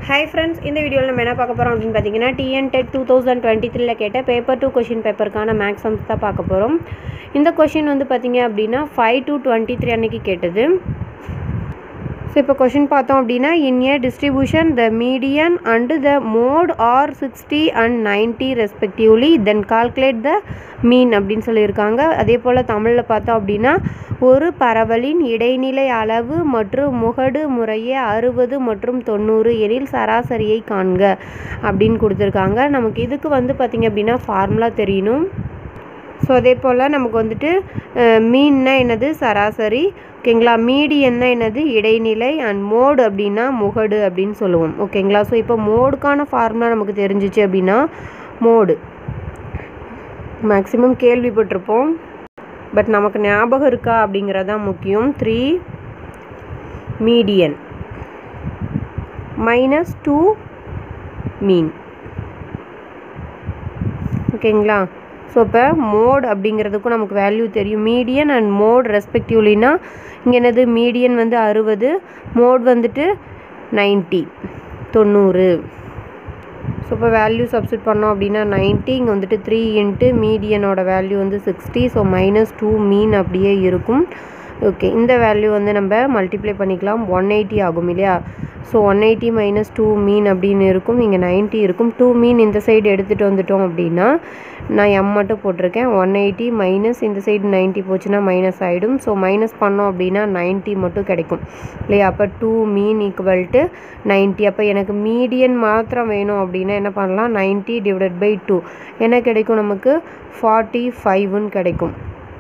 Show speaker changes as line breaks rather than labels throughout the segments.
hi friends இந்த வீடியோவில் நம்ம என்ன பார்க்க போகிறோம் அப்படின்னு பார்த்தீங்கன்னா TN TET two thousand twenty த்ரீல கேட்ட பேப்பர் டூ கொஷின் பேப்பருக்கான மேக்ஸம்ஸ் தான் பார்க்க போகிறோம் இந்த கொஷின் வந்து பார்த்தீங்க அப்படின்னா ஃபைவ் டு டுவெண்ட்டி த்ரீ அன்னைக்கு கேட்டது ஸோ இப்போ கொஷின் பார்த்தோம் அப்படின்னா in a distribution the median and the mode are sixty and ninety respectively then calculate the mean அப்படின்னு சொல்லியிருக்காங்க அதே போல் தமிழில் பார்த்தோம் அப்படின்னா ஒரு பரவலின் இடைநிலை அளவு மற்றும் முகடு முறையே அறுபது மற்றும் தொண்ணூறு எனில் சராசரியை காண்க அப்படின்னு கொடுத்துருக்காங்க நமக்கு இதுக்கு வந்து பார்த்திங்க அப்படின்னா ஃபார்முலா தெரியணும் ஸோ அதே போல் நமக்கு வந்துட்டு மீன்னா என்னது சராசரி ஓகேங்களா மீடியன்னா என்னது இடைநிலை அண்ட் மோடு அப்படின்னா முகடு அப்படின்னு சொல்லுவோம் ஓகேங்களா ஸோ இப்போ மோடுக்கான ஃபார்முலா நமக்கு தெரிஞ்சிச்சு அப்படின்னா மோடு மேக்ஸிமம் கேள்விப்பட்டிருப்போம் பட் நமக்கு ஞாபகம் இருக்கா அப்படிங்கிறது தான் முக்கியம் three median minus two mean ஓகேங்களா ஸோ இப்போ மோட் அப்படிங்கிறதுக்கும் நமக்கு வேல்யூ தெரியும் மீடியன் அண்ட் மோட் ரெஸ்பெக்டிவ்லினா இங்கே என்னது மீடியன் வந்து அறுபது மோட் வந்துட்டு நைன்ட்டி தொண்ணூறு ஸோ இப்போ வேல்யூ சப்ஸ்டிட் பண்ணோம் அப்படின்னா நைன்ட்டி இங்கே வந்துட்டு த்ரீ இன்ட்டு மீடியனோட வேல்யூ வந்து sixty so minus two mean அப்படியே இருக்கும் ஓகே இந்த வேல்யூ வந்து நம்ம மல்டிப்ளை பண்ணிக்கலாம் ஒன் எயிட்டி ஆகும் இல்லையா so one eighty minus two mean அப்படின்னு இருக்கும் இங்கே நைன்ட்டி இருக்கும் டூ மீன் இந்த சைடு எடுத்துகிட்டு வந்துட்டோம் அப்படின்னா நான் எம் மட்டும் போட்டிருக்கேன் ஒன் எயிட்டி மைனஸ் இந்த சைடு நைன்ட்டி போச்சுன்னா மைனஸ் ஆகிடும் ஸோ மைனஸ் பண்ணோம் அப்படின்னா நைன்ட்டி மட்டும் கிடைக்கும் இல்லையா அப்போ two mean equal to ninety அப்போ எனக்கு மீடியன் மாத்திரம் வேணும் அப்படின்னா என்ன பண்ணலாம் நைன்ட்டி டிவைடட் பை டூ என்ன கிடைக்கும் நமக்கு ஃபார்ட்டி ஃபைவ்னு கிடைக்கும்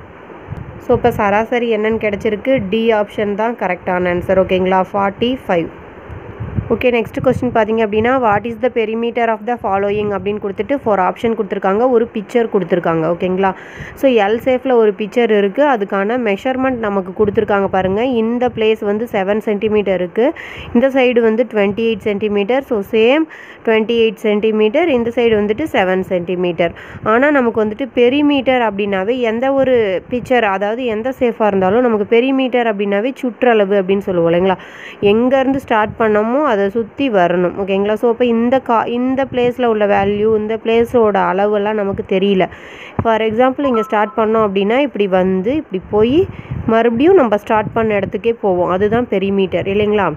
ஸோ இப்போ சராசரி என்னன்னு கிடச்சிருக்கு டி ஆப்ஷன் தான் கரெக்டான ஆன்சர் ஓகேங்களா forty five okay next question பார்த்தீங்க அப்படின்னா what is the perimeter of the following அப்படின்னு கொடுத்துட்டு ஃபோர் ஆப்ஷன் கொடுத்துருக்காங்க ஒரு பிக்சர் கொடுத்துருக்காங்க ஓகேங்களா ஸோ எல் சேஃபில் ஒரு பிக்சர் இருக்குது அதுக்கான மெஷர்மெண்ட் நமக்கு கொடுத்துருக்காங்க பாருங்கள் இந்த பிளேஸ் வந்து செவன் சென்டிமீட்டர் இருக்குது இந்த சைடு வந்து twenty eight centimetre so same twenty eight centimetre இந்த சைடு வந்துட்டு செவன் சென்டிமீட்டர் ஆனால் நமக்கு வந்துட்டு பெரிமீட்டர் அப்படின்னாவே எந்த ஒரு பிக்சர் அதாவது எந்த சேஃபாக இருந்தாலும் நமக்கு பெரிமீட்டர் அப்படின்னாவே சுற்றளவு அப்படின்னு சொல்லுவோம் இல்லைங்களா எங்கேருந்து ஸ்டார்ட் பண்ணமோ அதை சுற்றி வரணும் ஓகேங்களா ஸோ இப்போ இந்த கா இந்த பிளேஸில் உள்ள வேல்யூ இந்த பிளேஸோட அளவெல்லாம் நமக்கு தெரியல ஃபார் எக்ஸாம்பிள் இங்கே ஸ்டார்ட் பண்ணோம் அப்படின்னா இப்படி வந்து இப்படி போய் மறுபடியும் நம்ம ஸ்டார்ட் பண்ண இடத்துக்கே போவோம் அதுதான் பெரிமீட்டர் இல்லைங்களா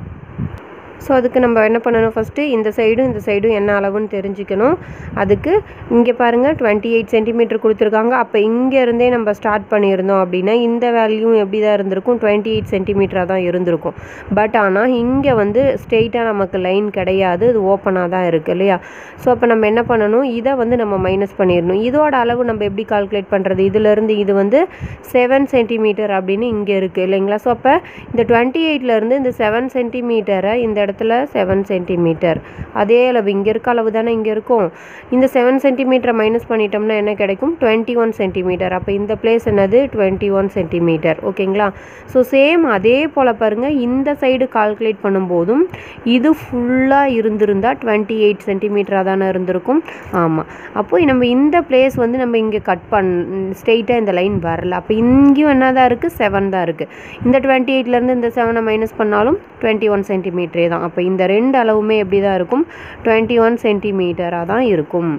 ஸோ அதுக்கு நம்ம என்ன பண்ணணும் ஃபஸ்ட்டு இந்த சைடும் இந்த சைடும் என்ன அளவுன்னு தெரிஞ்சுக்கணும் அதுக்கு இங்கே பாருங்கள் டுவெண்ட்டி எயிட் சென்டிமீட்டர் கொடுத்துருக்காங்க அப்போ இங்கேருந்தே நம்ம ஸ்டார்ட் பண்ணியிருந்தோம் அப்படின்னா இந்த வேல்யூ எப்படி தான் இருந்திருக்கும் டுவெண்ட்டி எயிட் சென்டிமீட்டராக தான் இருந்திருக்கும் பட் ஆனால் இங்கே வந்து ஸ்ட்ரெயிட்டாக நமக்கு லைன் கிடையாது இது ஓப்பனாக தான் இருக்குது இல்லையா ஸோ அப்போ நம்ம என்ன பண்ணணும் இதை வந்து நம்ம மைனஸ் பண்ணிடணும் இதோட அளவு நம்ம எப்படி கால்குலேட் பண்ணுறது இதிலேருந்து இது வந்து செவன் சென்டிமீட்டர் அப்படின்னு இங்கே இருக்குது இல்லைங்களா ஸோ அப்போ இந்த டுவெண்ட்டி எயிட்லேருந்து இந்த செவன் சென்டிமீட்டரை இந்த இடத்துல செவன் சென்டிமீட்டர் அதே அளவு இங்கே இருக்க அளவு தானே இங்கே இருக்கும் இந்த செவன் சென்டிமீட்டரை மைனஸ் பண்ணிட்டோம்னா என்ன கிடைக்கும் டுவெண்ட்டி ஒன் சென்டிமீட்டர் அப்போ இந்த பிளேஸ் என்னது டுவெண்ட்டி ஒன் சென்டிமீட்டர் ஓகேங்களா ஸோ சேம் அதே போல் பாருங்கள் இந்த சைடு கால்குலேட் பண்ணும்போதும் இது ஃபுல்லாக இருந்திருந்தால் டுவெண்ட்டி எயிட் சென்டிமீட்டராக தானே இருந்திருக்கும் ஆமாம் அப்போது நம்ம இந்த பிளேஸ் வந்து நம்ம இங்கே கட் பண் ஸ்ட்ரெயிட்டாக இந்த லைன் வரல அப்போ இங்கேயும் என்ன தான் இருக்குது செவன் தான் இருக்குது இந்த டுவெண்ட்டி எயிட்லேருந்து இந்த செவனை மைனஸ் பண்ணாலும் டுவெண்ட்டி ஒன் சென்டிமீட்டரே தான் அப்போ இந்த ரெண்டு அளவுமே எப்படி தான் இருக்கும் டுவெண்ட்டி ஒன் சென்டிமீட்டராக தான் இருக்கும்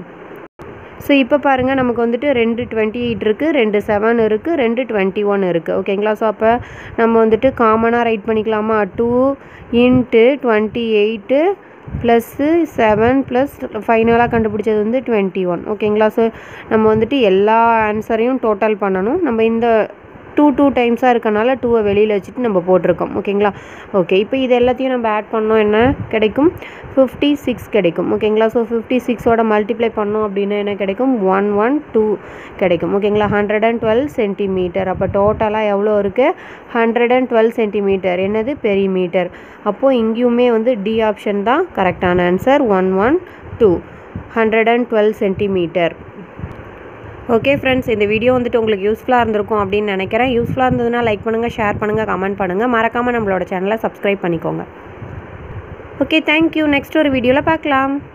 ஸோ இப்போ பாருங்கள் நமக்கு வந்துட்டு ரெண்டு டுவெண்ட்டி எயிட் இருக்குது ரெண்டு செவன் இருக்குது ரெண்டு டுவெண்ட்டி ஒன் இருக்குது ஓகேங்களா ஸோ அப்போ நம்ம வந்துட்டு காமனாக ரைட் பண்ணிக்கலாமா two into twenty eight plus seven plus ஃபைனலாக கண்டுபிடிச்சது வந்து டுவெண்ட்டி ஒன் ஓகேங்களா ஸோ நம்ம வந்துட்டு எல்லா ஆன்சரையும் டோட்டல் பண்ணணும் நம்ம இந்த டூ டூ டைம்ஸாக இருக்கனால டூவை வெளியில் வச்சுட்டு நம்ம போட்டிருக்கோம் ஓகேங்களா ஓகே இப்போ இது எல்லாத்தையும் நம்ம ஆட் பண்ணோம் என்ன கிடைக்கும் ஃபிஃப்டி சிக்ஸ் கிடைக்கும் ஓகேங்களா ஸோ ஃபிஃப்டி சிக்ஸோட மல்டிப்ளை பண்ணோம் அப்படின்னா என்ன கிடைக்கும் ஒன் ஒன் டூ கிடைக்கும் ஓகேங்களா ஹண்ட்ரட் அண்ட் டுவெல் சென்டிமீட்டர் அப்போ டோட்டலாக எவ்வளோ இருக்குது ஹண்ட்ரட் அண்ட் டுவெல் சென்டிமீட்டர் என்னது பெரிமீட்டர் அப்போது இங்கேயுமே வந்து டி ஆப்ஷன் தான் கரெக்டான answer one one two hundred and twelve centimetre okay friends இந்த வீடியோ வந்துட்டு உங்களுக்கு யூஸ்ஃபுல்லாக இருந்திருக்கும் அப்படின்னு நினைக்கிறேன் யூஸ்ஃபுல்லாக இருந்ததுன்னா லைக் பண்ணுங்கள் ஷேர் பண்ணுங்கள் கமெண்ட் பண்ணுங்கள் மறக்காமல் நம்மளோட சேனலை சப்ஸ்கிரைப் பண்ணிக்கோங்க ஓகே தேங்க்யூ நெக்ஸ்ட் ஒரு வீடியோவில் பார்க்கலாம்